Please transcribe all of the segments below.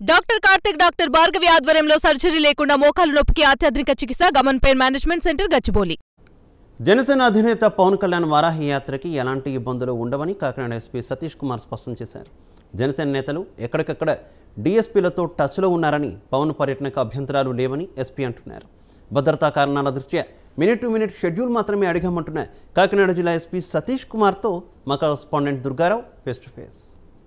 Doctor Karthik doctor Bhargavi ఆధ్వర్యంలో surgery లేకుండా మోకాలు నొప్పికి అత్యాధునిక చికిత్స Gaman pain management centre Gachibowli Janasena అధినేత పవన్ కళ్యాణ్ వారాహి యాత్రకి ఎలాంటి ఇబ్బందులు ఉండవని కాకినాడ ఎస్పీ సతీష్ కుమార్ స్పష్టం చేశారు జనసేన నేతలు ఎక్కడికక్కడ డీఎస్పీలతో టచ్లో ఉన్నారని పవన్ పర్యటనకు అభ్యంతరాలు లేవని ఎస్పీ అంటున్నారు భద్రతా కారణాల దృష్ట్యా మినిట్ టు మినిట్ షెడ్యూల్ మాత్రమే అడిగామంటున్న కాకినాడ జిల్లా ఎస్పీ సతీష్ కుమార్తో మా correspondent Durga Rao face to face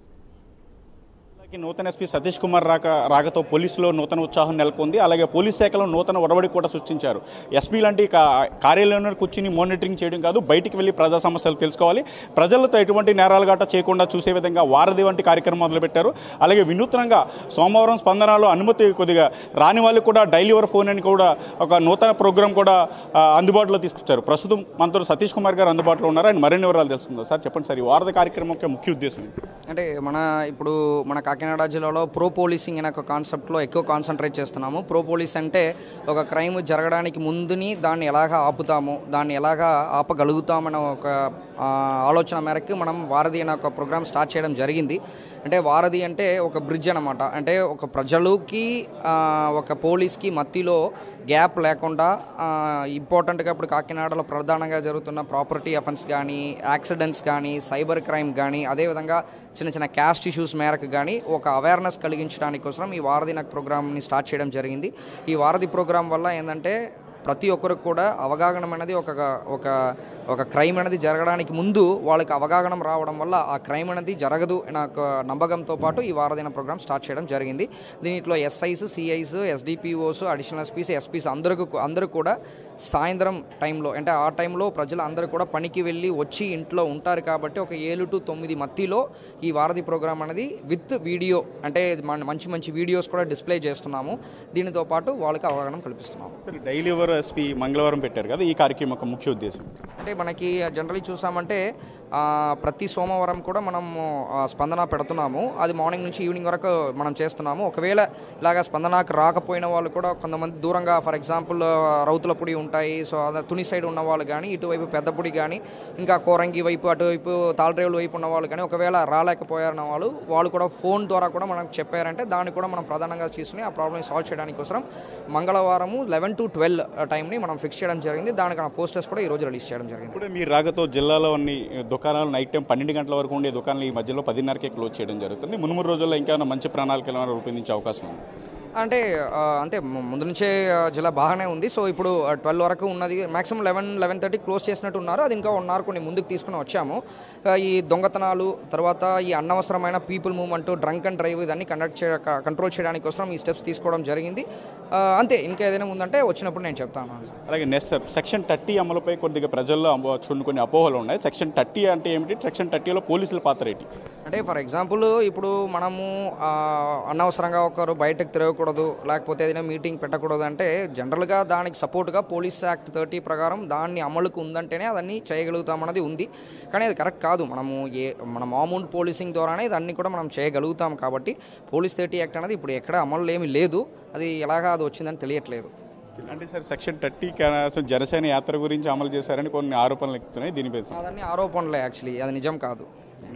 జిల్లాకి నూతన ఎస్పీ సతీష్ కుమార్ రాక రాకతో పోలీసులో నూతన ఉత్సాహం నెలకొంది అలాగే పోలీస్ శాఖలో నూతన ఒడవడి కూడా సృష్టించారు ఎస్పీ లాంటి కా- కార్యాలయంలో కూర్చుని మానిటరింగ్ చేయడం కాదు బయటికి వెళ్ళి ప్రజా సమస్యలు తెలుసుకోవాలి ప్రజలతో ఎటువంటి నేరాలు గట్రా చేయకుండా చూసే విధంగా వారధి వంటి కార్యక్రమం మొదలుపెట్టారు అలాగే వినూత్నంగా సోమవారం స్పందనలో అనుమతి కొద్దిగా రాని వాళ్ళకి కూడా డైలీ ఓవర్ ఫోన్ అని కూడా ఒక నూతన ప్రోగ్రామ్ కూడా ఆ, అందుబాటులో తీసుకొచ్చారు ప్రస్తుతం మనతో సతీష్ కుమార్ గారు అందుబాటులో ఉన్నారు ఆయన మరిన్ని వివరాలు తెలుసుకుందాం సార్ చెప్పండి సార్ ఈ వారధి కార్యక్రమం యొక్క ముఖ్య ఉద్దేశం ఏంటి? అంటే మన ఇప్పుడు మన కాకినాడ జిల్లాలో ప్రో పోలీసింగ్ అనే ఒక కాన్సెప్ట్లో ఎక్కువ కాన్సన్ట్రేట్ చేస్తున్నాము ప్రో పోలీస్ అంటే ఒక క్రైమ్ జరగడానికి ముందుని దాన్ని ఎలాగ ఆపుతాము దాన్ని ఎలాగ ఆపగలుగుతామన్న ఒక ఆ, ఆలోచన మేరకు మనం వారధి అనే ఒక ప్రోగ్రామ్ స్టార్ట్ చేయడం జరిగింది అంటే వారధి అంటే ఒక బ్రిడ్జ్ అనమాట అంటే ఒక ప్రజలకి ఆ, ఒక పోలీస్కి మధ్యలో గ్యాప్ లేకుండా ఇంపార్టెంట్గా ఇప్పుడు కాకినాడలో ప్రధానంగా జరుగుతున్న ప్రాపర్టీ అఫెన్స్ కానీ యాక్సిడెంట్స్ కానీ సైబర్ క్రైమ్ కానీ అదేవిధంగా చిన్న చిన్న క్యాస్ట్ ఇష్యూస్ మేరకు కానీ ఒక అవేర్నెస్ కలిగించడానికి కోసం ఈ వారధి నాకు ప్రోగ్రామ్ని స్టార్ట్ చేయడం జరిగింది ఈ వారధి ప్రోగ్రామ్ వల్ల ఏంటంటే ప్రతి ఒక్కరికి కూడా అవగాహన అనేది ఒక ఒక ఒక క్రైమ్ అనేది జరగడానికి ముందు వాళ్ళకి అవగాహన రావడం వల్ల ఆ క్రైమ్ అనేది జరగదు అనే ఒక నమ్మకంతో పాటు ఈ వారదైన ప్రోగ్రామ్ స్టార్ట్ చేయడం జరిగింది దీంట్లో SIs CIs SDPOs additional SPs SPs అందరికీ అందరూ కూడా సాయంత్రం టైంలో అంటే ఆ టైంలో ప్రజలు అందరూ కూడా పనికి వెళ్ళి వచ్చి ఇంట్లో ఉంటారు కాబట్టి ఒక ఏడు టు తొమ్మిది మధ్యలో ఈ వారధి ప్రోగ్రామ్ అనేది విత్ వీడియో అంటే మన మంచి మంచి వీడియోస్ కూడా డిస్ప్లే చేస్తున్నాము దీనితో పాటు వాళ్ళకి అవగాహన కల్పిస్తున్నాము సార్ డైలీ ఓవర్ ఎస్పీ మంగళవారం పెట్టారు కదా ఈ కార్యక్రమం యొక్క ముఖ్య ఉద్దేశం అంటే మనకి జనరల్లీ చూసామంటే ఆ, ప్రతి సోమవారం కూడా మనం ఆ, స్పందన పెడుతున్నాము అది మార్నింగ్ నుంచి ఈవినింగ్ వరకు మనం చేస్తున్నాము ఒకవేళ ఇలాగ స్పందనకు రాకపోయిన వాళ్ళు కూడా కొంతమంది దూరంగా ఫర్ ఎగ్జాంపుల్ రౌతులపూడి ఉంటాయి సో అదే తుని సైడ్ ఉన్న వాళ్ళు కానీ ఇటువైపు పెద్దపూడి కానీ ఇంకా కోరంగి వైపు అటువైపు తాళరేవుల వైపు ఉన్న వాళ్ళు కానీ ఒకవేళ రాలేకపోయారన్న వాళ్ళు వాళ్ళు కూడా ఫోన్ ద్వారా కూడా మనకు చెప్పారంటే దాన్ని కూడా మనం ప్రధానంగా తీసుకుని ఆ ప్రాబ్లమ్ సాల్వ్ చేయడానికి కోసం మంగళవారము లెవెన్ టు ట్వెల్వ్ టైంని మనం ఫిక్స్ చేయడం జరిగింది దానికి పోస్టర్స్ కూడా ఈరోజు రిలీజ్ చేయడం జరిగింది ఇప్పుడు మీ రాకతో జిల్లాలో అన్ని దుకాణాలు నైట్ టైం పన్నెండు గంటల వరకు ఉండే దుకాణాలు ఈ మధ్యలో పదిన్నరకే క్లోజ్ చేయడం జరుగుతుంది మునుమురు రోజుల్లో ఇంకా ఏమైనా మంచి ప్రణాళికలు ఏమైనా రూపొందించే అవకాశం ఉంది అంటే ఆ, అంటే ము- ముందు నుంచే ఆ, జిల్లా బాగానే ఉంది సో ఇప్పుడు ట్వెల్వ్ వరకు ఉన్నది maximum eleven eleven thirty close చేసినట్టు ఉన్నారు అది ఇంకా వన్ అవర్ కొన్ని ముందుకు తీసుకుని వచ్చాము ఆ, ఈ దొంగతనాలు తర్వాత ఈ అనవసరమైన people movement drunk and drive ఇదన్నీ కండక్ట్ చే కంట్రోల్ చేయడానికి కోసం ఈ స్టెప్స్ తీసుకోవడం జరిగింది ఆ, అంతే ఇంకా ఏదైనా ఉందంటే వచ్చినప్పుడు నేను చెప్తాను అలాగే నెక్స్ట్ సార్ సెక్షన్ థర్టీ అమలుపై కొద్దిగా ప్రజల్లో అమో- కొన్ని కొన్ని అపోహలు ఉన్నాయి సెక్షన్ థర్టీ అంటే ఏమిటి సెక్షన్ థర్టీలో పోలీసుల పాత్ర ఏంటి అంటే ఫర్ ఎగ్జాంపుల్ ఇప్పుడు మనము ఆ, అనవసరంగా ఒకరు బయటకు తిరగకూడదు లేకపోతే ఏదైనా మీటింగ్ పెట్టకూడదు అంటే జనరల్గా దానికి సపోర్ట్గా పోలీస్ యాక్ట్ థర్టీ ప్రకారం దాన్ని అమలుకు ఉందంటేనే అదన్నీ చేయగలుగుతామన్నది ఉంది కానీ అది కరెక్ట్ కాదు మనము ఏ మన మామూలు పోలీసింగ్ ద్వారానే ఇదన్నీ కూడా మనం చేయగలుగుతాం కాబట్టి పోలీస్ థర్టీ యాక్ట్ అనేది ఇప్పుడు ఎక్కడ అమలు ఏమీ లేదు అది ఎలాగా అది వచ్చిందని తెలియట్లేదు అంటే సార్ సెక్షన్ థర్టీ జనసేన యాత్ర గురించి అమలు చేశారని కొన్ని ఆరోపణలు ఎక్కుతున్నాయి దీనిపై సార్. అదన్నీ ఆరోపణలే యాక్చువల్లీ అది నిజం కాదు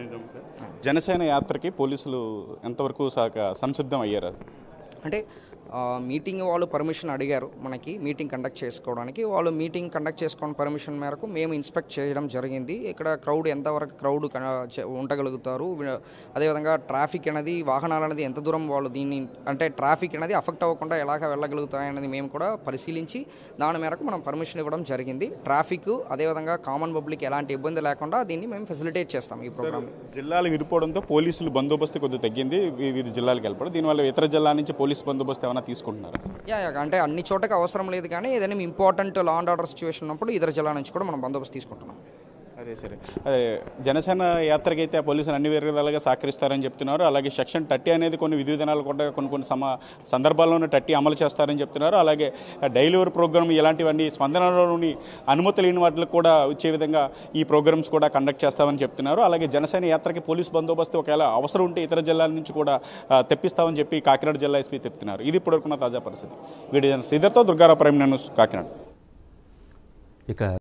జనసేన యాత్రకి పోలీసులు ఎంతవరకు సహక సంసిద్ధం అయ్యారు అంటే ఆ, మీటింగ్ వాళ్ళు పర్మిషన్ అడిగారు మనకి మీటింగ్ కండక్ట్ చేసుకోవడానికి వాళ్ళు మీటింగ్ కండక్ట్ చేసుకోవడం పర్మిషన్ మేరకు మేము ఇన్స్పెక్ట్ చేయడం జరిగింది ఇక్కడ క్రౌడ్ ఎంతవరకు క్రౌడ్ ఉండగలుగుతారు వి- అదేవిధంగా ట్రాఫిక్ అనేది వాహనాలు అనేది ఎంత దూరం వాళ్ళు దీన్ని అంటే ట్రాఫిక్ అనేది అఫెక్ట్ అవ్వకుండా ఎలాగ వెళ్ళగలుగుతాయి అనేది మేము కూడా పరిశీలించి దాని మేరకు మనం పర్మిషన్ ఇవ్వడం జరిగింది ట్రాఫిక్ అదేవిధంగా కామన్ పబ్లిక్ ఎలాంటి ఇబ్బంది లేకుండా దీన్ని మేము ఫెసిలిటేట్ చేస్తాం ఈ ప్రోగ్రామ్ జిల్లాలు విడిపోవడంతో పోలీసులు బందోబస్తు కొద్దిగా తగ్గింది వి- వివిధ జిల్లాలకు వెళ్ళిపోవడం దీనివల్ల ఇతర జిల్లా నుంచి పోలీస్ బందోబస్తు ఏమైనా తీసుకుంటున్నారా యా యా, అంటే అన్ని చోటకి అవసరం లేదు కానీ ఏదైనా important law and order situation ఉన్నప్పుడు ఇతర జిల్లా నుంచి కూడా మనం బందోబస్తు తీసుకుంటున్నాం అదే సరే అదే జనసేన యాత్రకి అయితే ఆ పోలీసులు అన్ని విధాలుగా సహకరిస్తారని చెప్తున్నారు అలాగే సెక్షన్ థర్టీ అనేది కొన్ని విధి విధానాలు కూడా కొన్ని కొన్ని సమ సందర్భాల్లోనే థర్టీ అమలు చేస్తారని చెప్తున్నారు అలాగే డైలీ ఓవర్ ప్రోగ్రామ్ ఇలాంటివన్నీ స్పందనలోని అనుమతి లేని వాటికి కూడా వచ్చే విధంగా ఈ ప్రోగ్రామ్స్ కూడా కండక్ట్ చేస్తామని చెప్తున్నారు అలాగే జనసేన యాత్రకి పోలీస్ బందోబస్తు ఒకవేళ అవసరం ఉంటే ఇతర జిల్లాల నుంచి కూడా ఆ, తెప్పిస్తామని చెప్పి కాకినాడ జిల్లా ఎస్పీ చెప్తున్నారు ఇది ఇప్పటివరకున్న తాజా పరిస్థితి వీడియో శ్రీధర్తో దుర్గారావు ప్రైమ్ న్యూస్ కాకినాడ ఇక